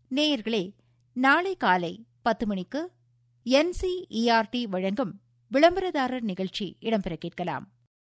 நேயர்களே நாளை காலை பத்து மணிக்கு என்சிஇஆர்டி வழங்கும் விளம்பரதாரர் நிகழ்ச்சி இடம்பெற கேட்கலாம்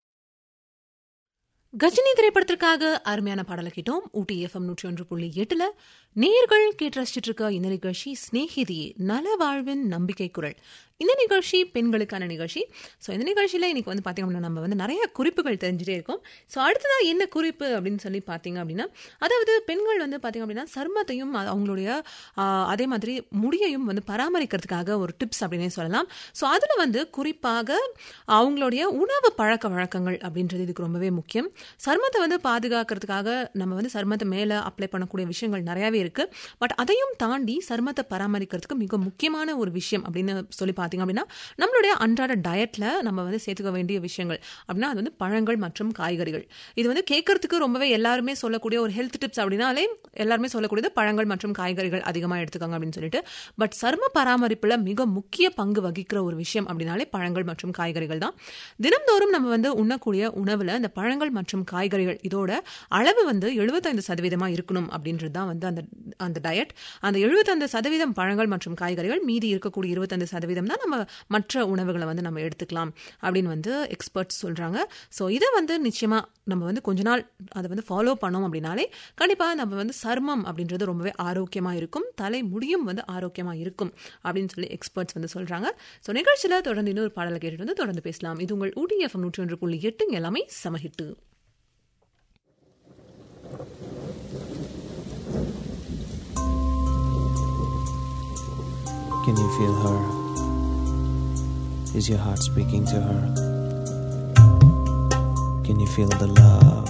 கஜினி திரைப்படத்திற்காக அருமையான பாடலை கேட்டோம் ஊட்டி எஃப்எம் நூற்றி ஒன்று புள்ளி எட்டுல நேர்கள் கேட்டு ரசிச்சிட்டு இருக்க இந்த நிகழ்ச்சி ஸ்நேகிதி நல வாழ்வின் நம்பிக்கை குரல் இந்த நிகழ்ச்சி பெண்களுக்கான நிகழ்ச்சி ஸோ இந்த நிகழ்ச்சியில் இன்னைக்கு வந்து பார்த்தீங்க அப்படின்னா நம்ம வந்து நிறைய குறிப்புகள் தெரிஞ்சுட்டே இருக்கோம் ஸோ அடுத்ததாக என்ன குறிப்பு அப்படின்னு சொல்லி பார்த்தீங்க அப்படின்னா அதாவது பெண்கள் வந்து பார்த்தீங்க அப்படின்னா சர்மத்தையும் அ- அவங்களுடைய ஆஹ், அதே மாதிரி முடியையும் வந்து பராமரிக்கிறதுக்காக ஒரு டிப்ஸ் அப்படின்னே சொல்லலாம் ஸோ அதில் வந்து குறிப்பாக அவங்களுடைய உணவு பழக்க வழக்கங்கள் அப்படின்றது இதுக்கு ரொம்பவே முக்கியம் சருமத்தை வந்து பாதுகாக்கிறதுக்காக நம்ம வந்து சருமத்தை மேலே அப்ளை பண்ணக்கூடிய விஷயங்கள் நிறையாவே இருக்கு பட் அதையும் தாண்டி சருமத்தை பராமரிக்கிறதுக்கு மிக முக்கியமான ஒரு விஷயம் அப்படின்னு சொல்லி பார்த்தீங்க அப்படின்னா நம்மளுடைய அன்றாட டயட்ல நம்ம வந்து சேர்த்துக்க வேண்டிய விஷயங்கள் அப்படின்னா அது வந்து பழங்கள் மற்றும் காய்கறிகள் இது வந்து கேட்கறதுக்கு ரொம்பவே எல்லாருமே சொல்லக்கூடிய ஒரு ஹெல்த் டிப்ஸ் அப்படின்னாலே எல்லாருமே சொல்லக்கூடியது பழங்கள் மற்றும் காய்கறிகள் அதிகமாக எடுத்துக்கோங்க அப்படின்னு சொல்லிட்டு பட் சரும பராமரிப்புல மிக முக்கிய பங்கு வகிக்கிற ஒரு விஷயம் அப்படின்னாலே பழங்கள் மற்றும் காய்கறிகள் தான் தினம்தோறும் நம்ம வந்து உண்ணக்கூடிய உணவுல இந்த பழங்கள் மற்றும் காய்கறிகள் இதோட அளவு வந்து எழுபத்தைந்து சதவீதமா இருக்கணும் அப்படின்றது தான் வந்து அந்த அந்த டயட் அந்த எழுபத்தைந்து சதவீதம் பழங்கள் மற்றும் காய்கறிகள் மீதி இருக்கக்கூடிய இருபத்தைந்து சதவீதம் தான் நம்ம மற்ற உணவுகளை வந்து நம்ம எடுத்துக்கலாம் அப்படின்னு வந்து எக்ஸ்பர்ட்ஸ் சொல்றாங்க ஸோ இதை வந்து நிச்சயமா நம்ம வந்து கொஞ்ச நாள் அதை வந்து ஃபாலோ பண்ணோம் அப்படின்னாலே கண்டிப்பா நம்ம வந்து சர்மம் அப்படின்றது ரொம்பவே ஆரோக்கியமா இருக்கும் தலை முடியும் வந்து ஆரோக்கியமா இருக்கும் அப்படின்னு சொல்லி எக்ஸ்பர்ட்ஸ் வந்து சொல்றாங்க ஸோ நிகழ்ச்சியில தொடர்ந்து இன்னொரு பாடலை கேட்டுட்டு வந்து தொடர்ந்து பேசலாம் இது உங்கள் ஊட்டி எஃப்எம் நூற்றி ஒன்று புள்ளி எட்டுங்க எல்லாமே சமஹிட்டு Can you feel her? Is your heart speaking to her? Can you feel the love